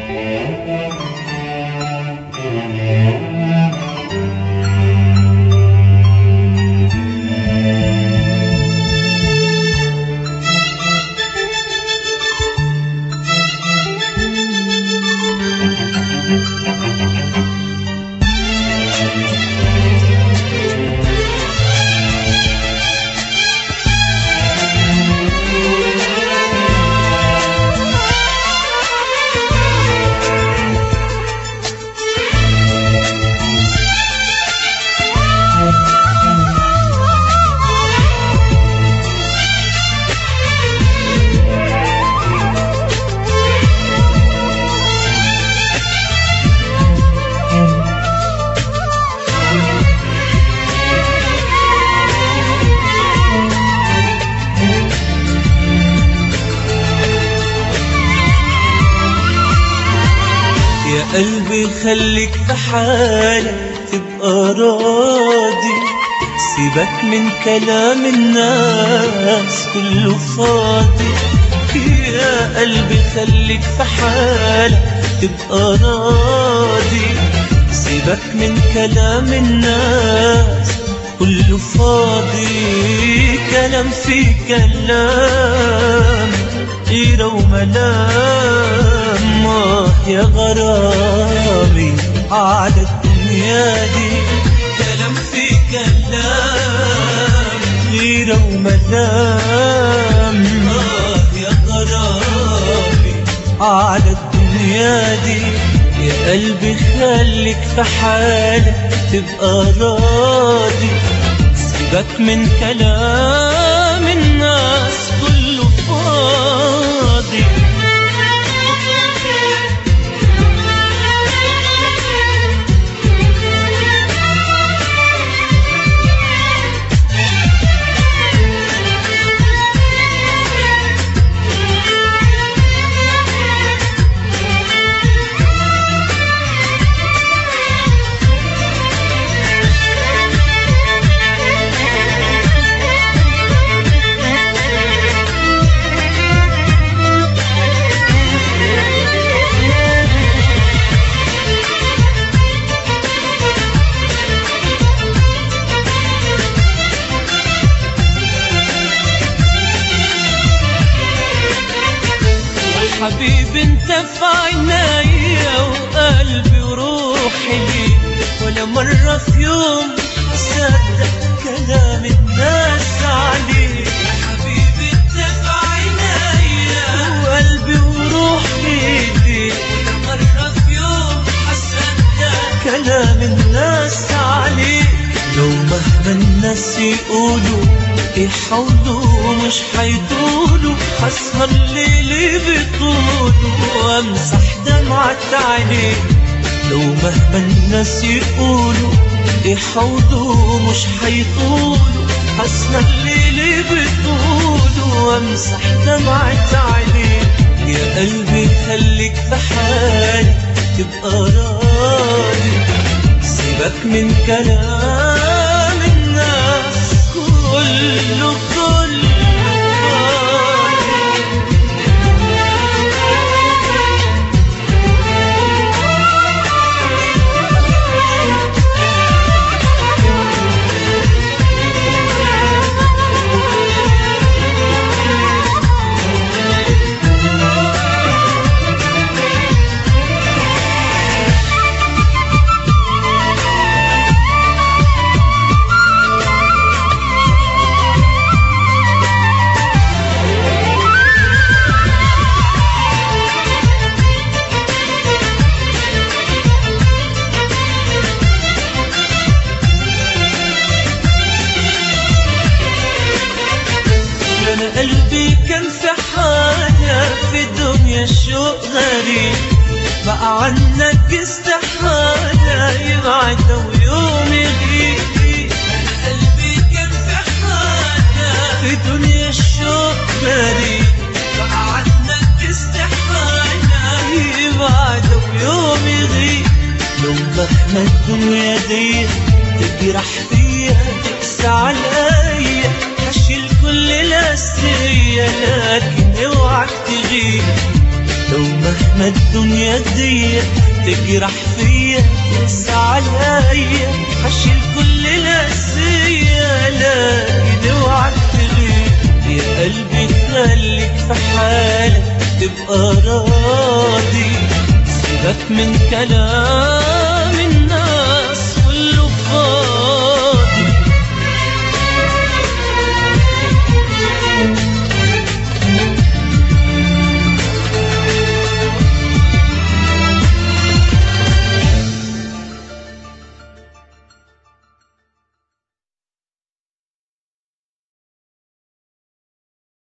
يا قلبي خليك في حالك تبقى راضي سيبك من كلام الناس كله فاضي يا قلبي خليك في حالك تبقى راضي سيبك من كلام الناس كله فاضي كلام في كلام غيرة وملام آه يا غرامي على الدنيا دي كلام في كلام غيرة وملام آه يا غرامي على الدنيا دي يا قلبي خليك في حالك تبقى راضي سيبك من كلام الناس كله فاضي حبيبي انت في عينيا وقلبي وروحي ليك ولا مرة في يوم صدق كلام الناس عليك حبيبي انت في عينيا وقلبي وروحي ليك ولا مرة في يوم هصدق كلام الناس عليك لو مهما الناس يقولوا يحاولوا مش هيطولوا هسهر ليلي بطوله وامسح دمعة عيني لو مهما الناس يقولوا يحاولوا مش هيطولوا هسهر ليلي بطوله وامسح دمعة عيني يا قلبي خليك في حالي تبقى راضي سيبك من كلام الناس كله كله انا قلبي كان في حالة في دنيا الشوق غريب بقى عنك استحالة يبعد ويوم يغيب انا قلبي كان في حالة في دنيا الشوق غريب بقى عنك استحالة يبعد ويوم يغيب لو مهما الدنيا دي تجرح فيا تقسى عليا هشيل كل الاسية لكن اوعك تغيب لو مهما مهما الدنيا دي تجرح فيا تقسى عليا هشيل كل الأسية لكن اوعى تغير يا قلبي خليك في حالك تبقى راضي سيبك من كلام